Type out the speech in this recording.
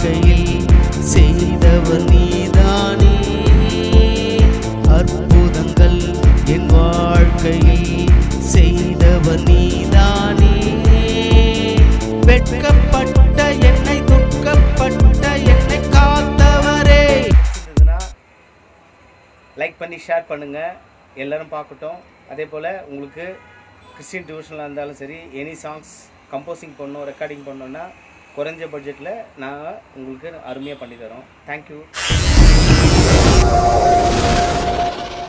வாழ்க்கையில் செய்தவர் நீதானே அற்புதங்கள் என் வாழ்க்கையில் செய்தவர் நீதானே வெட்கப்பட்ட என்னை துக்கப்பட்ட என்னை காத்தவரே இருந்ததுன்னா லைக் பண்ணி ஷேர் பண்ணுங்கள் எல்லாரும் பார்க்கட்டும் அதே போல் உங்களுக்கு கிறிஸ்டின் டியூஷனில் இருந்தாலும் சரி எனி சாங்ஸ் கம்போசிங் பண்ணணும் ரெக்கார்டிங் பண்ணணும்னா குறைஞ்ச பட்ஜெட்டில் நாங்கள் உங்களுக்கு அருமையாக பண்ணி தரோம் தேங்க்யூ